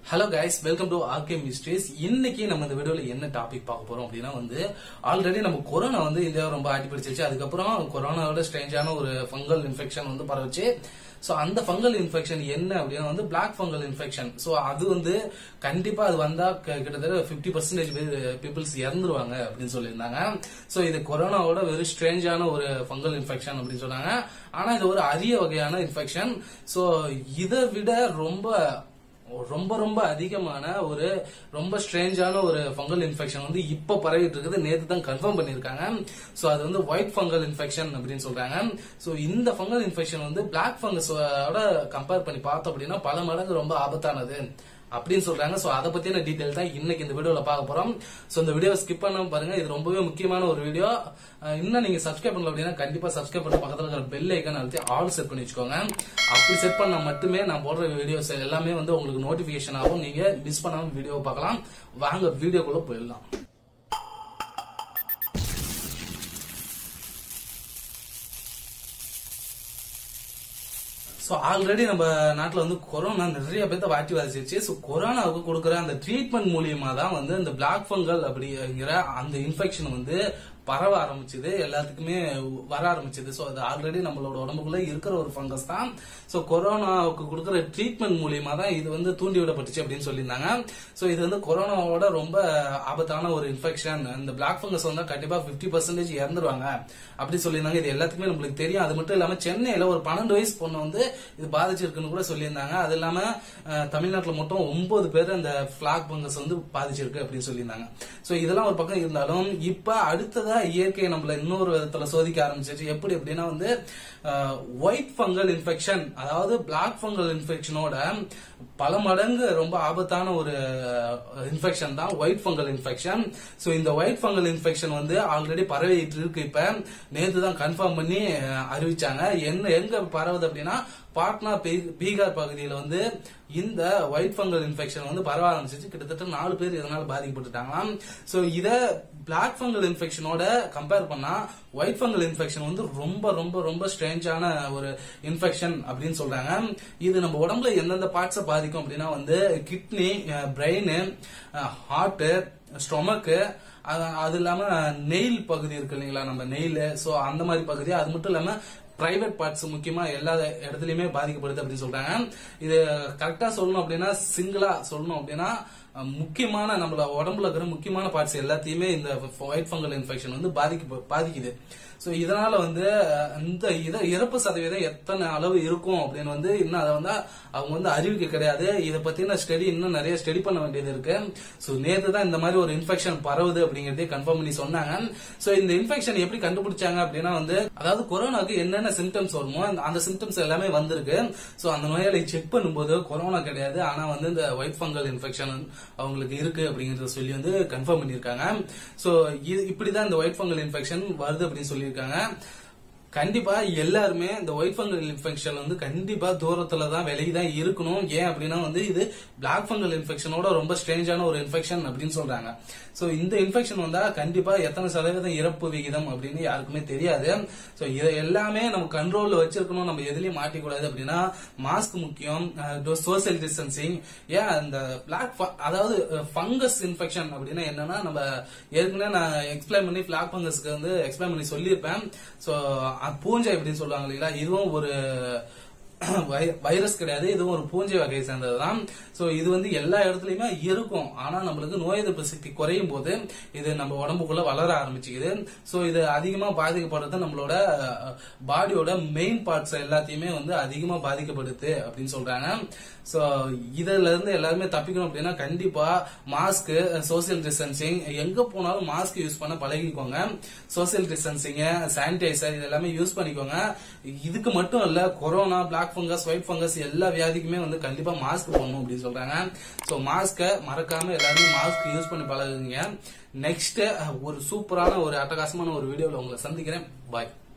hello guys welcome to RK mysteries இன்னைக்கு நம்ம இந்த வீடியோல என்ன டாபிக் பார்க்க போறோம் அப்படின்னா வந்து ஆல்ரெடி நம்ம கொரோனா வந்து இந்தியாவை ரொம்ப ஆட்டி பிடிச்சிருச்சு அதுக்கப்புறம் கொரோனாவோட ஸ்ட்ரேஞ்சான ஒரு ஃபங்கல் இன்ஃபெக்ஷன் வந்து பரவுச்சு சோ அந்த ஃபங்கல் இன்ஃபெக்ஷன் என்ன அப்படின்னா வந்து பிளாக் ஃபங்கல் இன்ஃபெக்ஷன் சோ அது வந்து கண்டிப்பா அது வந்தா க- கிட்டத்தட்ட பிப்டி பர்சன்டேஜ் பீப்புள்ஸ் இறந்துருவாங்க அப்படின்னு சொல்லியிருந்தாங்க சோ இது கொரோனாவோட வெரி ஸ்ட்ரேஞ்சான ஒரு ஃபங்கல் இன்ஃபெக்ஷன் அப்படின்னு சொன்னாங்க ஆனா இது ஒரு அரிய வகையான இன்ஃபெக்ஷன் சோ இதை விட ரொம்ப ரொம்ப ரொம்ப அதிகமான ஒரு ரொம்ப ஸ்ட்ரேஞ்சான ஒரு ஃபங்கல் இன்ஃபெக்ஷன் வந்து இப்ப பரவிட்டு இருக்குது நேத்து தான் கன்ஃபார்ம் பண்ணிருக்காங்க சோ அது வந்து ஒயிட் ஃபங்கல் இன்ஃபெக்ஷன் அப்படின்னு சொல்றாங்க சோ இந்த ஃபங்கல் இன்ஃபெக்ஷன் வந்து பிளாக் ஃபங்கஸோட கம்பேர் பண்ணி பார்த்தோம் அப்படின்னா பல மடங்கு ரொம்ப ஆபத்தானது அப்படின்னு சொல்றாங்க சோ அதை பத்தின டீடைல் தான் இன்னைக்கு இந்த வீடியோல பார்க்க போறோம் சோ இந்த வீடியோ ஸ்கிப் பண்ணாம பாருங்க இது ரொம்பவே முக்கியமான ஒரு வீடியோ அஹ் இன்னும் நீங்க சப்ஸ்கிரைப் பண்ணல அப்படின்னா கண்டிப்பா சப்ஸ்கிரைப் பண்ணி பக்கத்துல இருக்கிற பெல் ஐக்கன் அழுத்தி ஆல் செட் பண்ணி வச்சுக்கோங்க அப்படி செட் பண்ணா மட்டுமே நான் போடுற வீடியோஸ் எல்லாமே வந்து உங்களுக்கு நோட்டிபிகேஷன் ஆகும் நீங்க மிஸ் பண்ணாம வீடியோ பார்க்கலாம் வாங்க வீடியோக்குள்ள போயிடலாம் சோ ஆல்ரெடி நம்ம நாட்டுல வந்து கொரோனா நிறைய பேர்த்த வாட்டி வாசிச்சு சோ கொரோனாவுக்கு கொடுக்குற அந்த ட்ரீட்மெண்ட் மூலியமா தான் வந்து இந்த பிளாக் ஃபங்கல் அப்படிங்கிற அந்த இன்ஃபெக்ஷன் வந்து பரவ ஆரம்பிச்சது எல்லாத்துக்குமே வர ஆரம்பிச்சது சோ அது ஆல்ரெடி நம்மளோட உடம்புக்குள்ள இருக்கிற ஒரு ஃபங்கஸ் தான் சோ கொரோனாவுக்கு கொடுக்குற ட்ரீட்மெண்ட் மூலியமா தான் இது வந்து தூண்டி விடப்பட்டுச்சு அப்படின்னு சொல்லியிருந்தாங்க சோ இது வந்து கொரோனாவோட ரொம்ப ஆபத்தான ஒரு இன்ஃபெக்ஷன் இந்த பிளாக் ஃபங்கஸ் வந்தா கண்டிப்பா 50% பர்சன்டேஜ் இறந்துருவாங்க அப்படி சொல்லியிருந்தாங்க இது எல்லாத்துக்குமே நம்மளுக்கு தெரியும் அது மட்டும் இல்லாம சென்னையில ஒரு பன்னெண்டு வயசு பொண்ணு வந்து இது பாதிச்சிருக்குன்னு கூட சொல்லியிருந்தாங்க அது இல்லாம அஹ், தமிழ்நாட்டுல மட்டும் ஒன்பது பேர் அந்த பிளாக் ஃபங்கஸ் வந்து பாதிச்சிருக்கு அப்படின்னு சொல்லியிருந்தாங்க சோ இதெல்லாம் ஒரு பக்கம் இருந்தாலும் இப்ப அடுத்ததா இயற்கை நம்மள இன்னொரு விதத்துல சோதிக்க ஆரம்பிச்சிருச்சு எப்படி அப்படின்னா வந்து ஒயிட் ஃபங்கல் இன்ஃபெக்ஷன் அதாவது பிளாக் ஃபங்கல் இன்ஃபெக்ஷனோட பல மடங்கு ரொம்ப ஆபத்தான ஒரு இன்ஃபெக்ஷன் தான் ஒயிட் ஃபங்கல் இன்ஃபெக்ஷன் சோ இந்த ஒயிட் ஃபங்கல் இன்ஃபெக்ஷன் வந்து ஆல்ரெடி பரவிட்டு இருக்கு இப்ப நேத்து தான் கன்ஃபார்ம் பண்ணி அஹ், அறிவிச்சாங்க என்ன எங்க பரவுது அப்படின்னா பாட்னா பீ- பீகார் பகுதியில வந்து இந்த ஒயிட் ஃபங்கல் இன்ஃபெக்ஷன் வந்து பரவ ஆரம்பிச்சிச்சு கிட்டத்தட்ட நாலு பேர் இதனால பாதிக்கப்பட்டுட்டாங்களாம் சோ இத பிளாக் ஃபங்கல் இன்ஃபெக்ஷனோட கம்பேர் பண்ணா ஒயிட் ஃபங்கல் இன்ஃபெக்ஷன் வந்து ரொம்ப ரொம்ப ரொம்ப ஸ்ட்ரேஞ்சான ஒரு இன்ஃபெக்ஷன் அப்படின்னு சொல்றாங்க இது நம்ம உடம்புல எந்தெந்த பார்ட்ஸை பாதிக்கும் அப்படின்னா வந்து கிட்னி பிரெயின் ஹார்ட் ஸ்டொமக்கு அது இல்லாம நெயில் பகுதி இருக்கு இல்லைங்களா நம்ம நெயில் சோ அந்த மாதிரி பகுதி அது மட்டும் இல்லாம பிரைவேட் பார்ட்ஸ் முக்கியமா எல்லா இடத்துலயுமே பாதிக்கப்படுது அப்படின்னு சொல்றாங்க இது கரெக்டா சொல்லணும் அப்படின்னா சிங்கிளா சொல்லணும் அப்படின்னா அஹ், முக்கியமான நம்மள உடம்புல இருக்கிற முக்கியமான பார்ட்ஸ் எல்லாத்தையுமே இந்த ஒயிட் ஃபங்கல் இன்ஃபெக்ஷன் வந்து பாதிக்க பாதிக்குது சோ இதனால வந்து அஹ், இந்த இத இறப்பு சதவீதம் எத்தனை அளவு இருக்கும் அப்படின்னு வந்து இன்னும் அதை வந்து அவங்க வந்து அறிவிக்க கிடையாது இதை பத்தின ஸ்டடி இன்னும் நிறைய ஸ்டடி பண்ண வேண்டியது இருக்கு சோ நேத்து தான் இந்த மாதிரி ஒரு இன்ஃபெக்ஷன் பரவுது அப்படிங்கறதே கன்ஃபார்ம் பண்ணி சொன்னாங்க சோ இந்த இன்ஃபெக்ஷன் எப்படி கண்டுபிடிச்சாங்க அப்படின்னா வந்து அதாவது கொரோனாக்கு என்னென்ன சிம்டம்ஸ் வருமோ அந்த- அந்த சிம்டம்ஸ் எல்லாமே வந்திருக்கு சோ அந்த நோயாளி செக் பண்ணும்போது கொரோனா கிடையாது ஆனா வந்து இந்த ஒயிட் ஃபங்கல் இன்ஃபெக்ஷன் அவங்களுக்கு இருக்கு அப்படிங்கறத சொல்லி வந்து கன்ஃபார்ம் பண்ணிருக்காங்க சோ இது இப்படிதான் இந்த ஒயிட் ஃபங்கல் இன்ஃபெக்ஷன் வருது அப்படின்னு சொல்லியிருக்காங்க கண்டிப்பா எல்லாருமே இந்த ஒயிட் ஃபங்கல் இன்ஃபெக்ஷன் வந்து கண்டிப்பா தூரத்துல தான் விலகி தான் இருக்கணும் ஏன் அப்படின்னா வந்து இது பிளாக் ஃபங்கல் இன்ஃபெக்ஷனோட ரொம்ப ஸ்ட்ரேஞ்சான ஒரு இன்ஃபெக்ஷன் அப்படின்னு சொல்றாங்க சோ இந்த இன்ஃபெக்ஷன் வந்தா கண்டிப்பா எத்தனை சதவீதம் இறப்பு விகிதம் அப்படின்னு யாருக்குமே தெரியாது சோ இதை எல்லாமே நம்ம கண்ட்ரோல்ல வச்சிருக்கணும் நம்ம எதுலயும் மாட்டிக்கூடாது அப்படின்னா மாஸ்க் முக்கியம் சோசியல் டிஸ்டன்சிங் ஏன் அந்த பிளாக் அதாவது ஃபங்கஸ் இன்ஃபெக்ஷன் அப்படின்னா என்னன்னா நம்ம ஏற்கனவே நான் எக்ஸ்பிளைன் பண்ணி பிளாக் ஃபங்கஸ்க்கு வந்து எக்ஸ்பிளைன் பண்ணி சொல்லியிருப்பேன் சோ பூஞ்சை அப்படின்னு சொல்லுவாங்க இல்லைங்களா இதுவும் ஒரு வை- வைரஸ் கிடையாது இதுவும் ஒரு பூஞ்சை வகையை சேர்ந்ததுதான் சோ இது வந்து எல்லா இடத்துலயுமே இருக்கும் ஆனா நம்மளுக்கு நோய் எதிர்ப்பு சக்தி குறையும் போது இது நம்ம உடம்புக்குள்ள வளர ஆரம்பிச்சுக்குது சோ இது அதிகமா பாதிக்கப்படுறது நம்மளோட பாடியோட மெயின் பார்ட்ஸ் எல்லாத்தையுமே வந்து அதிகமா பாதிக்கப்படுது அப்படின்னு சொல்றாங்க சோ இதுல இருந்து எல்லாருமே தப்பிக்கணும் அப்படின்னா கண்டிப்பா மாஸ்க் சோசியல் டிஸ்டன்சிங் எங்க போனாலும் மாஸ்க் யூஸ் பண்ண பழகிக்கோங்க சோசியல் டிஸ்டன்சிங் சானிடைசர் இது எல்லாமே யூஸ் பண்ணிக்கோங்க இதுக்கு மட்டும் இல்ல corona black fungus white fungus எல்லா வியாதிக்குமே வந்து கண்டிப்பா மாஸ்க் போடணும் அப்படின்னு சொல்றாங்க சோ மாஸ்க மறக்காம எல்லாருமே மாஸ்க் யூஸ் பண்ணி பழகுங்க நெக்ஸ்ட் ஒரு சூப்பரான ஒரு அட்டகாசமான ஒரு வீடியோல உங்களை சந்திக்கிறேன் பாய்